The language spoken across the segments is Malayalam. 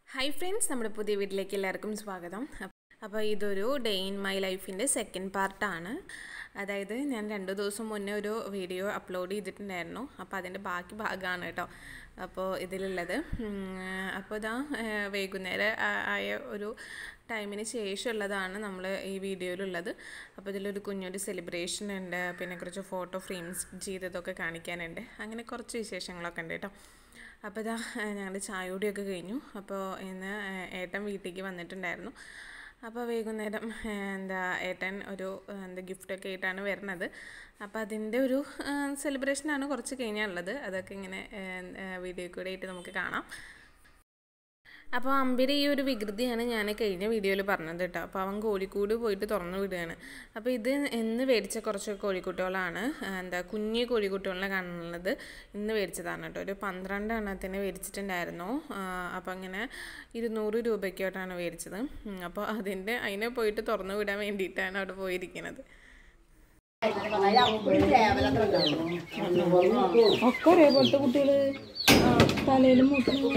ഹായ് ഫ്രണ്ട്സ് നമ്മുടെ പുതിയ വീട്ടിലേക്ക് എല്ലാവർക്കും സ്വാഗതം അപ്പോൾ ഇതൊരു ഡേ ഇൻ മൈ ലൈഫിൻ്റെ സെക്കൻഡ് പാർട്ടാണ് അതായത് ഞാൻ രണ്ട് ദിവസം മുന്നേ ഒരു വീഡിയോ അപ്ലോഡ് ചെയ്തിട്ടുണ്ടായിരുന്നു അപ്പോൾ അതിൻ്റെ ബാക്കി ഭാഗമാണ് കേട്ടോ അപ്പോൾ ഇതിലുള്ളത് ഉം, അപ്പോൾ ഇതാ ഏഹ്, വൈകുന്നേരം ആ- ആയ ഒരു ടൈമിന് ശേഷമുള്ളതാണ് നമ്മൾ ഈ വീഡിയോയിലുള്ളത് അപ്പോൾ ഇതിലൊരു കുഞ്ഞൊരു സെലിബ്രേഷൻ ഉണ്ട് പിന്നെ കുറച്ച് ഫോട്ടോ ഫ്രെയിംസ് ചെയ്തതൊക്കെ കാണിക്കാനുണ്ട് അങ്ങനെ കുറച്ച് വിശേഷങ്ങളൊക്കെ ഉണ്ട് കേട്ടോ അപ്പോൾ ഇതാ ഞങ്ങളുടെ ചായയോടെയൊക്കെ കഴിഞ്ഞു അപ്പോൾ ഇന്ന് ഏഹ്, ഏട്ടൻ വീട്ടിലേക്ക് വന്നിട്ടുണ്ടായിരുന്നു അപ്പോൾ വൈകുന്നേരം ഏഹ്, എന്താ ഏട്ടൻ ഒരു ഏഹ്, എന്താ ഗിഫ്റ്റൊക്കെ ആയിട്ടാണ് വരുന്നത് അപ്പോൾ അതിൻ്റെ ഒരു സെലിബ്രേഷനാണ് കുറച്ച് കഴിഞ്ഞാലുള്ളത് അതൊക്കെ ഇങ്ങനെ വീഡിയോ കൂടെ ആയിട്ട് നമുക്ക് കാണാം അപ്പോൾ അമ്പിയുടെ ഈ ഒരു വികൃതിയാണ് ഞാൻ കഴിഞ്ഞ വീഡിയോയിൽ പറഞ്ഞത് കേട്ടോ അപ്പോൾ അവൻ കോഴിക്കൂട് പോയിട്ട് തുറന്നു വിടുകയാണ് അപ്പോൾ ഇത് ഇന്ന് മേടിച്ച കുറച്ച് കോഴിക്കുട്ടികളാണ് ആ, എന്താ കുഞ്ഞു കോഴിക്കുട്ടികളെ കാണുന്നത് ഇന്ന് മേടിച്ചതാണ് കേട്ടോ ഒരു പന്ത്രണ്ട് എണ്ണത്തിന് മേടിച്ചിട്ടുണ്ടായിരുന്നു ആ, അപ്പോൾ അങ്ങനെ ഇരുന്നൂറ് രൂപയ്ക്കോട്ടാണ് മേടിച്ചത് ഉം, അപ്പോൾ അതിൻ്റെ അതിനെ പോയിട്ട് തുറന്നു വിടാൻ വേണ്ടിയിട്ടാണ് അവിടെ പോയിരിക്കുന്നത് ഒക്കെ ഒരേപോലത്തെ കുട്ടികള് തലയിലും മൂക്കിലും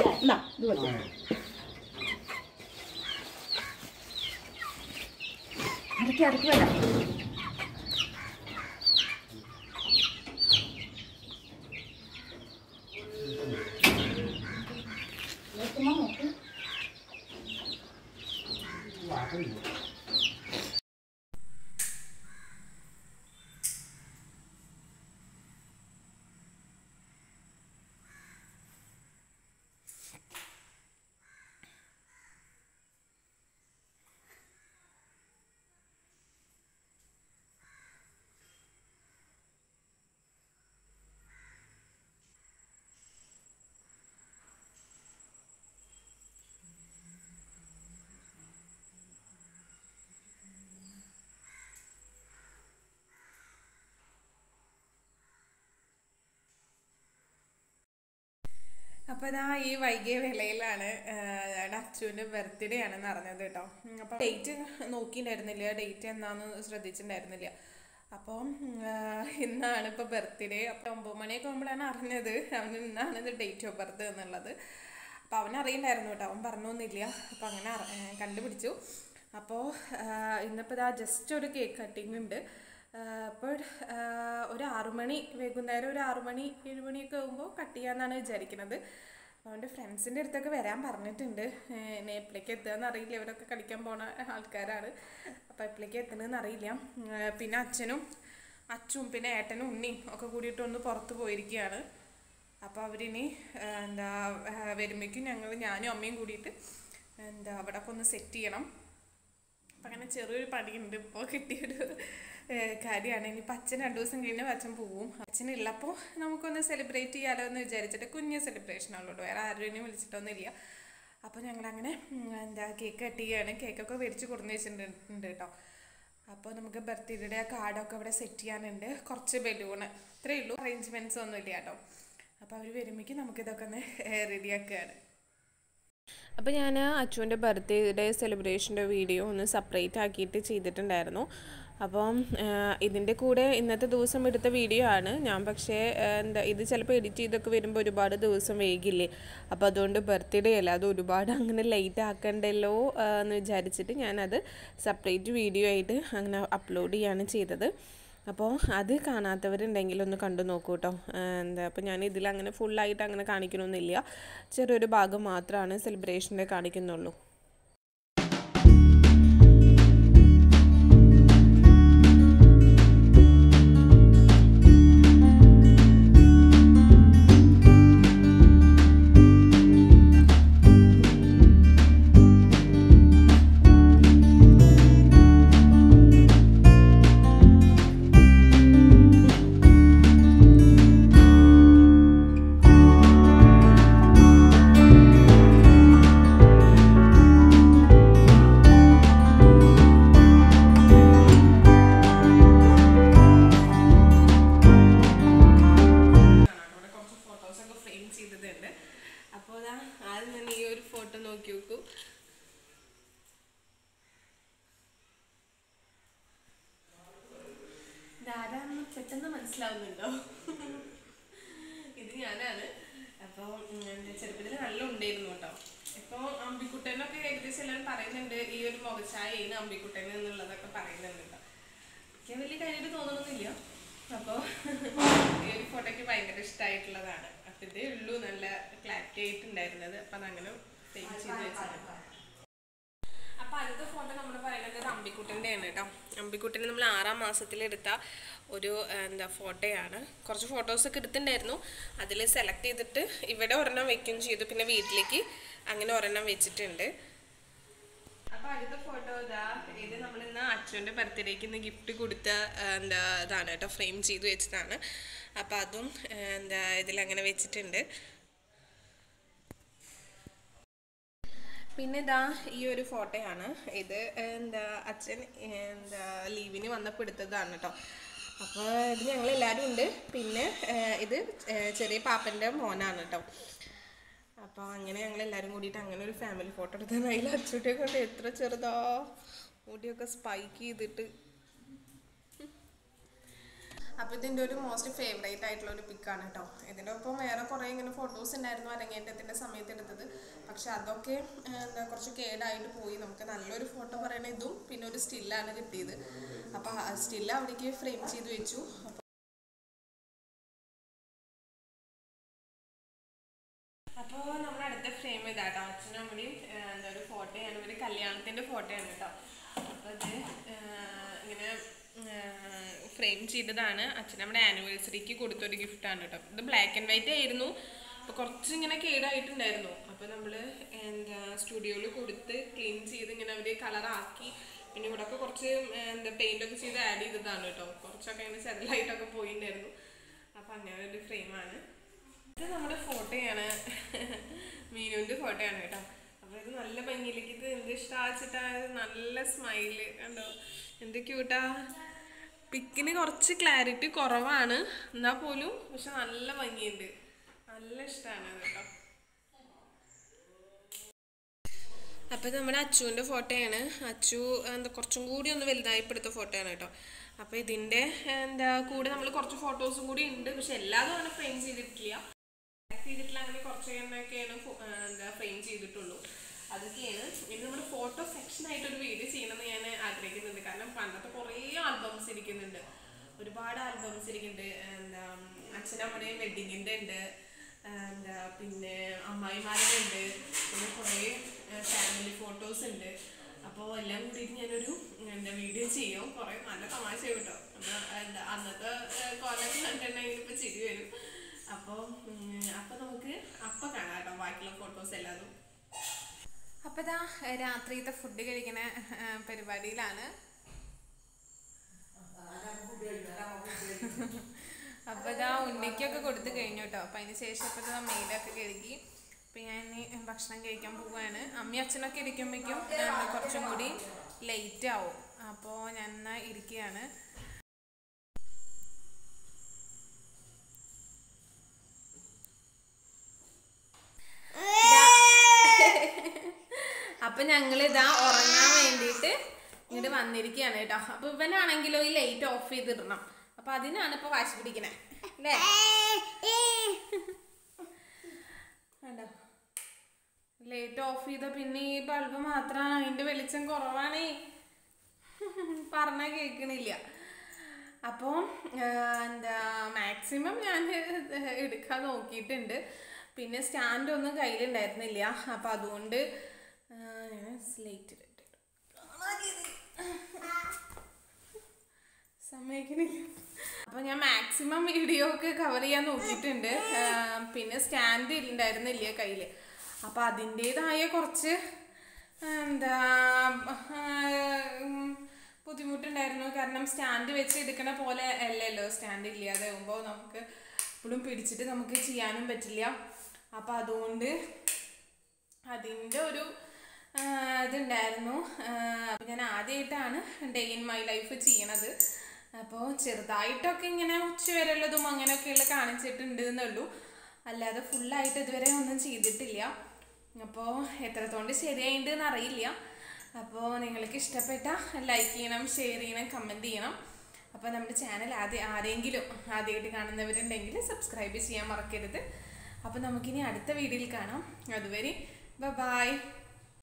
അപ്പോൾ ഇതാ ഈ വൈകിയ വേളയിലാണ് ഞങ്ങളുടെ അച്ചുവിൻ്റെ ബർത്ത്ഡേ ആണെന്ന് അറിഞ്ഞത് കേട്ടോ ഉം, അപ്പോൾ ഡേറ്റ് നോക്കിയിട്ടുണ്ടായിരുന്നില്ല ഡേറ്റ് എന്താണെന്ന് ശ്രദ്ധിച്ചിട്ടുണ്ടായിരുന്നില്ല അപ്പോൾ ഇന്നാണ് ഇപ്പോൾ ബർത്ത്ഡേ അപ്പോൾ ഒമ്പത് മണിയൊക്കെ ആകുമ്പോഴാണ് അറിഞ്ഞത് അവന് ഇന്നാണ് ഇത് ഡേറ്റ് ഓഫ് ബർത്ത് എന്നുള്ളത് അപ്പോൾ അവൻ അറിയണ്ടായിരുന്നു കേട്ടോ അവൻ പറഞ്ഞൊന്നുമില്ല അപ്പോൾ അങ്ങനെ അറി- ഏ, കണ്ടുപിടിച്ചു അപ്പോൾ ഇന്നിപ്പോൾ ഇതാ ജസ്റ്റ് ഒരു കേക്ക് കട്ടിങ് ഉണ്ട് ആഹ് അപ്പോൾ ആഹ് ഒരു ആറുമണി വൈകുന്നേരം ഒരു ആറുമണി ഏഴ് മണിയൊക്കെ ആകുമ്പോൾ കട്ട് ചെയ്യാമെന്നാണ് വിചാരിക്കുന്നത് അപ്പോൾ അവൻ്റെ ഫ്രണ്ട്സിൻ്റെ അടുത്തൊക്കെ വരാൻ പറഞ്ഞിട്ടുണ്ട് ഏഹ് ഇനി എപ്പോഴേക്ക് എത്തുകയെന്ന് അറിയില്ല ഇവരൊക്കെ കളിക്കാൻ പോണ ആൾക്കാരാണ് അപ്പോൾ എപ്പോഴേക്ക് എത്തണമെന്ന് അറിയില്ല ആഹ് പിന്നെ അച്ഛനും അച്ചും പിന്നെ ഏട്ടനും ഉണ്ണിയും ഒക്കെ കൂടിയിട്ട് ഒന്ന് പുറത്ത് പോയിരിക്കുകയാണ് അപ്പോൾ അവരിനി ആഹ് എന്താ ആഹ് വരുമ്പോഴേക്കും ഞങ്ങൾ ഞാനും അമ്മയും കൂടിയിട്ട് എന്താ അവിടെ ഒക്കെ ഒന്ന് സെറ്റ് ചെയ്യണം അപ്പം അങ്ങനെ ചെറിയൊരു പണിയുണ്ട് ഇപ്പോൾ കിട്ടിയൊരു ഏഹ് കാര്യമാണ് ഇനിയിപ്പോൾ അച്ഛൻ രണ്ട് ദിവസം കഴിഞ്ഞ് അച്ഛൻ പോവും അച്ഛനുള്ളപ്പോൾ നമുക്കൊന്ന് സെലിബ്രേറ്റ് ചെയ്യാലോ എന്ന് വിചാരിച്ചിട്ട് കുഞ്ഞ് സെലിബ്രേഷൻ ഉള്ളൂ വേറെ ആരെയും വിളിച്ചിട്ടൊന്നുമില്ല അപ്പോൾ ഞങ്ങളങ്ങനെ ഉം, എന്താ കേക്ക് കട്ട് ചെയ്യാണ് കേക്കൊക്കെ മേടിച്ച് കൊടുന്ന് വെച്ചിട്ടുണ്ട് കേട്ടോ അപ്പോൾ നമുക്ക് ബർത്ത്ഡേയുടെ ആ കാർഡൊക്കെ ഇവിടെ സെറ്റ് ചെയ്യാനുണ്ട് കുറച്ച് ബലൂണ് ഇത്രയേ ഉള്ളൂ അറേഞ്ച്മെൻറ്റ്സ് ഒന്നും ഇല്ല കേട്ടോ അപ്പോൾ അവർ വരുമ്പോഴേക്കും നമുക്കിതൊക്കെ ഒന്ന് റെഡിയാക്കുകയാണ് അപ്പോൾ ഞാൻ അച്ചുവിൻ്റെ ബർത്ത്ഡേ സെലിബ്രേഷൻ്റെ വീഡിയോ ഒന്ന് സെപ്പറേറ്റ് ആക്കിയിട്ട് ചെയ്തിട്ടുണ്ടായിരുന്നു അപ്പം ഇതിൻ്റെ കൂടെ ഇന്നത്തെ ദിവസം എടുത്ത വീഡിയോ ആണ് ഞാൻ പക്ഷേ ആ, എന്താ ഇത് ചിലപ്പോൾ എഡിറ്റ് ചെയ്തൊക്കെ വരുമ്പോൾ ഒരുപാട് ദിവസം വൈകില്ലേ അപ്പോൾ അതുകൊണ്ട് ബർത്ത്ഡേ അല്ല അത് ഒരുപാട് അങ്ങനെ ലേറ്റ് ആക്കണ്ടല്ലോ ആ, എന്ന് വിചാരിച്ചിട്ട് ഞാനത് സെപ്പറേറ്റ് വീഡിയോ ആയിട്ട് അങ്ങനെ അപ്ലോഡ് ചെയ്യാണ് ചെയ്തത് അപ്പോൾ അത് കാണാത്തവരുണ്ടെങ്കിൽ ഒന്ന് കണ്ടു നോക്കൂ കേട്ടോ എന്താ അപ്പോൾ ഞാൻ ഇതിൽ അങ്ങനെ ഫുള്ളായിട്ട് അങ്ങനെ കാണിക്കണമെന്നില്ല ചെറിയൊരു ഭാഗം മാത്രമാണ് സെലിബ്രേഷൻ്റെ കാണിക്കുന്നുള്ളൂ അവിടെ കുറച്ച് ഫോട്ടോസൊക്കെ ഫ്രെയിം ചെയ്തതുണ്ട് അപ്പോൾ അതാ ആദ്യം തന്നെ ഈ ഒരു ഫോട്ടോ നോക്കി നോക്കൂ ഇതാരാണെന്ന് പെട്ടെന്ന് മനസ്സിലാവുന്നുണ്ടോ ഇത് ഞാനാണ് അപ്പോൾ ചെറുപ്പത്തിൽ നല്ല ഉണ്ടായിരുന്നു കേട്ടോ ഇപ്പോൾ ചിലർ പറയുന്നുണ്ട് ഈ ഒരു മുഖച്ചായാണ് അമ്പിക്കുട്ടൻ എന്നുള്ളതൊക്കെ പറയുന്നുണ്ട് കേട്ടോ എനിക്ക് വലിയ കാര്യമായിട്ട് തോന്നണമെന്നില്ല അപ്പോൾ ഈ ഒരു ഫോട്ടോയ്ക്ക് ഭയങ്കര ഇഷ്ടമായിട്ടുള്ളതാണ് അപ്പം ഇതേ ഉള്ളൂ നല്ല ക്ലാരിറ്റി ആയിട്ടുണ്ടായിരുന്നത് അപ്പം അതങ്ങനെ ഫ്രെയിം ചെയ്ത് വെച്ചത് അപ്പൊ അടുത്ത ഫോട്ടോ നമ്മൾ പറയുന്നത് ഒരു അമ്പിക്കുട്ടൻ്റെ ആണ് കേട്ടോ അമ്പിക്കുട്ടനെ നമ്മൾ ആറാം മാസത്തിലെടുത്ത ഒരു ആ, എന്താ ഫോട്ടോയാണ് കുറച്ച് ഫോട്ടോസൊക്കെ എടുത്തിട്ടുണ്ടായിരുന്നു അതിൽ സെലക്ട് ചെയ്തിട്ട് ഇവിടെ ഒരെണ്ണം വെക്കുകയും ചെയ്തു പിന്നെ വീട്ടിലേക്ക് അങ്ങനെ ഒരെണ്ണം വെച്ചിട്ടുണ്ട് അപ്പൊ അടുത്ത ഫോട്ടോ ഇതാ ഇത് നമ്മൾ ഇന്ന് അച്ഛൻ്റെ ബർത്ത്ഡേക്ക് ഇന്ന് ഗിഫ്റ്റ് കൊടുത്ത ആ, എന്താ ഇതാണ് കേട്ടോ ഫ്രെയിം ചെയ്ത് വെച്ചതാണ് അപ്പൊ അതും ആ, എന്താ ഇതിലങ്ങനെ വെച്ചിട്ടുണ്ട് പിന്നെ ഇതാ ഈ ഒരു ഫോട്ടോയാണ് ഇത് എന്താ അച്ഛൻ എന്താ ലീവിന് വന്നപ്പോൾ എടുത്തതാണ് കേട്ടോ അപ്പോൾ ഇത് ഞങ്ങൾ എല്ലാവരും ഉണ്ട് പിന്നെ ഏഹ്, ഇത് ഏഹ്, ചെറിയ പാപ്പൻ്റെ മോനാണ് കേട്ടോ അപ്പോൾ അങ്ങനെ ഞങ്ങൾ എല്ലാവരും കൂടിയിട്ട് അങ്ങനെ ഒരു ഫാമിലി ഫോട്ടോ എടുത്തത് അതിൽ അച്ചുട്ടിയെ കൊണ്ട് എത്ര ചെറുതാ മുടിയൊക്കെ സ്പൈക്ക് ചെയ്തിട്ട് അപ്പോൾ ഇതിൻ്റെ ഒരു മോസ്റ്റ് ഫേവറേറ്റ് ആയിട്ടുള്ള ഒരു പിക്കാണ് കേട്ടോ ഇതിൻ്റെ ഒപ്പം വേറെ കുറേ ഇങ്ങനെ ഫോട്ടോസ് ഉണ്ടായിരുന്നു അരങ്ങേറ്റത്തിൻ്റെ സമയത്ത് എടുത്തത് പക്ഷെ അതൊക്കെ ആ, എന്താ കുറച്ച് കേടായിട്ട് പോയി നമുക്ക് നല്ലൊരു ഫോട്ടോ പറയണ ഇതും പിന്നെ ഒരു സ്റ്റില്ലാണ് കിട്ടിയത് അപ്പോൾ ആ സ്റ്റില്ല് അവിടേക്ക് ഫ്രെയിം ചെയ്ത് വെച്ചു അപ്പോൾ അപ്പോൾ നമ്മൾ അടുത്ത ഫ്രെയിം ഇതാട്ടോ അച്ഛനും അമ്മയും ആ, എന്താ ഒരു ഫോട്ടോയാണ് ഒരു കല്യാണത്തിൻ്റെ ഫോട്ടോയാണ് കേട്ടോ അപ്പോൾ ഇത് ആ, ഇങ്ങനെ ഫ്രെയിം ചെയ്തതാണ് അച്ഛൻ നമ്മുടെ ആനിവേഴ്സറിക്ക് കൊടുത്തൊരു ഗിഫ്റ്റാണ് കേട്ടോ ഇത് ബ്ലാക്ക് ആൻഡ് വൈറ്റ് ആയിരുന്നു അപ്പോൾ കുറച്ച് ഇങ്ങനെ കേടായിട്ടുണ്ടായിരുന്നു അപ്പോൾ നമ്മൾ എന്താ സ്റ്റുഡിയോയിൽ കൊടുത്ത് ക്ലീൻ ചെയ്ത് ഇങ്ങനെ അവർ കളറാക്കി പിന്നെ ഇവിടെ ഒക്കെ കുറച്ച് ആ, എന്താ പെയിൻ്റ് ഒക്കെ ചെയ്ത് ആഡ് ചെയ്തതാണ് കേട്ടോ കുറച്ചൊക്കെ ഇങ്ങനെ ചെറുതായിട്ടൊക്കെ പോയിട്ടുണ്ടായിരുന്നു അപ്പോൾ അങ്ങനെ ഒരു ഫ്രെയിമാണ് ഇത് നമ്മുടെ ഫോട്ടോയാണ് മീനുവിൻ്റെ ഫോട്ടോയാണ് കേട്ടോ അപ്പോൾ ഇത് നല്ല ഭംഗിയിലേക്ക് ഇത് എന്ത് ഇഷ്ടമാച്ചിട്ടാ നല്ല സ്മൈല് കണ്ടോ എന്ത് ക്യൂട്ടാ പിക്കിന് കുറച്ച് ക്ലാരിറ്റി കുറവാണ് എന്നാൽ പോലും പക്ഷെ നല്ല ഭംഗിയുണ്ട് നല്ല ഇഷ്ടമാണ് അത് കേട്ടോ അപ്പോൾ ഇത് നമ്മുടെ അച്ചുവിൻ്റെ ഫോട്ടോയാണ് അച്ചു എന്താ കുറച്ചും കൂടി ഒന്ന് വലുതായപ്പോൾ എടുത്ത ഫോട്ടോയാണ് കേട്ടോ അപ്പോൾ ഇതിൻ്റെ എന്താ കൂടെ നമ്മൾ കുറച്ച് ഫോട്ടോസും കൂടി ഉണ്ട് പക്ഷെ എല്ലാതും അങ്ങനെ ഫ്രെയിം ചെയ്തിട്ടില്ല സെലക്ട് ചെയ്തിട്ടില്ല അങ്ങനെ കുറച്ച് എണ്ണൊക്കെയാണ് ഫോ- ആ, എന്താ ഫ്രെയിം ചെയ്തിട്ടുള്ളൂ അതൊക്കെയാണ് ഇനി നമ്മുടെ ഫോട്ടോ സെക്ഷൻ ആയിട്ട് ഒരു വീഡിയോ ചെയ്യണമെന്ന് ഞാൻ ആഗ്രഹിക്കുന്നുണ്ട് കാരണം പണ്ടത്തെ കുറേ ആൽബംസ് ഇരിക്കുന്നുണ്ട് ഒരുപാട് ആൽബംസ് ഇരിക്കുന്നുണ്ട് എന്താ അച്ഛനമ്മയുടെയും വെഡിങ്ങിൻ്റെ ഉണ്ട് എന്താ പിന്നെ അമ്മായിമാരുടെ ഉണ്ട് പിന്നെ കുറേ ഫാമിലി ഫോട്ടോസ് ഉണ്ട് അപ്പോൾ എല്ലാം കൂടിയിട്ട് ഞാനൊരു എന്താ വീഡിയോ ചെയ്യും കുറേ നല്ല തമാശ കേട്ടോ എന്നാ, എന്താ അന്നത്തെ ഏഹ്, കോലം കണ്ടിട്ടുണ്ടെങ്കിൽ ഇപ്പം ചിരി വരും അപ്പോൾ അപ്പോൾ നമുക്ക് അപ്പം കാണാം കേട്ടോ ബാക്കിയുള്ള ഫോട്ടോസ് എല്ലാതും അപ്പോൾ ഇതാ രാത്രിയത്തെ ഫുഡ് കഴിക്കുന്ന പരിപാടിയിലാണ് അപ്പോൾ ഇതാ ഉണ്ണിക്കൊക്കെ കൊടുത്തു കഴിഞ്ഞു കേട്ടോ അപ്പം അതിന് ശേഷം ഇപ്പോൾ ഇതാ മെയിലൊക്കെ കഴുകി അപ്പം ഞാൻ ഇനി ഭക്ഷണം കഴിക്കാൻ പോവുകയാണ് അമ്മയും അച്ഛനൊക്കെ ഇരിക്കുമ്പോഴേക്കും ഞാൻ കുറച്ചും കൂടി ലേറ്റ് ആവും അപ്പോൾ ഞാൻ എന്നാ ഇരിക്കുകയാണ് അപ്പൊ ഞങ്ങൾ ഇതാ ഉറങ്ങാൻ വേണ്ടിയിട്ട് ഇങ്ങോട്ട് വന്നിരിക്കുകയാണ് കേട്ടോ അപ്പൊ ഇവനാണെങ്കിലോ ഈ ലൈറ്റ് ഓഫ് ചെയ്തിടണം അപ്പൊ അതിനാണ് ഇപ്പൊ വാശി പിടിക്കണേ അല്ലേ കണ്ടോ ലൈറ്റ് ഓഫ് ചെയ്ത പിന്നെ ഈ ബൾബ് മാത്രമാണ് അതിന്റെ വെളിച്ചം കുറവാണേ പറഞ്ഞാൽ കേൾക്കണില്ല അപ്പോൾ എന്താ മാക്സിമം ഞാൻ എടുക്കാൻ നോക്കിയിട്ടുണ്ട് പിന്നെ സ്റ്റാൻഡ് ഒന്നും കയ്യിലുണ്ടായിരുന്നില്ല അപ്പം അതുകൊണ്ട് ആ, ഞാൻ സ്ലേറ്റ് സമ്മതിക്കണില്ല അപ്പോൾ ഞാൻ മാക്സിമം വീഡിയോ ഒക്കെ കവർ ചെയ്യാൻ നോക്കിയിട്ടുണ്ട് ആ, പിന്നെ സ്റ്റാൻഡ് ഉണ്ടായിരുന്നില്ല കയ്യിൽ അപ്പോൾ അതിൻ്റേതായ കുറച്ച് എന്താ ആ, ഉം, ബുദ്ധിമുട്ടുണ്ടായിരുന്നു കാരണം സ്റ്റാൻഡ് വെച്ച് എടുക്കണ പോലെ അല്ലല്ലോ സ്റ്റാൻഡ് ഇല്ലാതെ ആകുമ്പോൾ നമുക്ക് എപ്പോഴും പിടിച്ചിട്ട് നമുക്ക് ചെയ്യാനും പറ്റില്ല അപ്പോൾ അതുകൊണ്ട് അതിൻ്റെ ഒരു ആ, ഇതുണ്ടായിരുന്നു അപ്പോൾ ഞാൻ ആദ്യമായിട്ടാണ് ഡേ ഇൻ മൈ ലൈഫ് ചെയ്യണത് അപ്പോൾ ചെറുതായിട്ടൊക്കെ ഇങ്ങനെ ഉച്ചവരെയുള്ളതും അങ്ങനെയൊക്കെയുള്ള കാണിച്ചിട്ടുണ്ട് എന്നുള്ളൂ അല്ലാതെ ഫുള്ളായിട്ട് ഇതുവരെ ഒന്നും ചെയ്തിട്ടില്ല അപ്പോൾ എത്രത്തോണ്ട് ശരിയായിട്ടുണ്ടെന്ന് അറിയില്ല അപ്പോൾ നിങ്ങൾക്ക് ഇഷ്ടപ്പെട്ട ലൈക്ക് ചെയ്യണം ഷെയർ ചെയ്യണം കമൻറ്റ് ചെയ്യണം അപ്പോൾ നമ്മുടെ ചാനൽ ആദ്യം ആരെങ്കിലും ആദ്യമായിട്ട് കാണുന്നവരുണ്ടെങ്കിൽ സബ്സ്ക്രൈബ് ചെയ്യാൻ മറക്കരുത് അപ്പോൾ നമുക്കിനി അടുത്ത വീഡിയോയിൽ കാണാം അതുവരെ ബൈ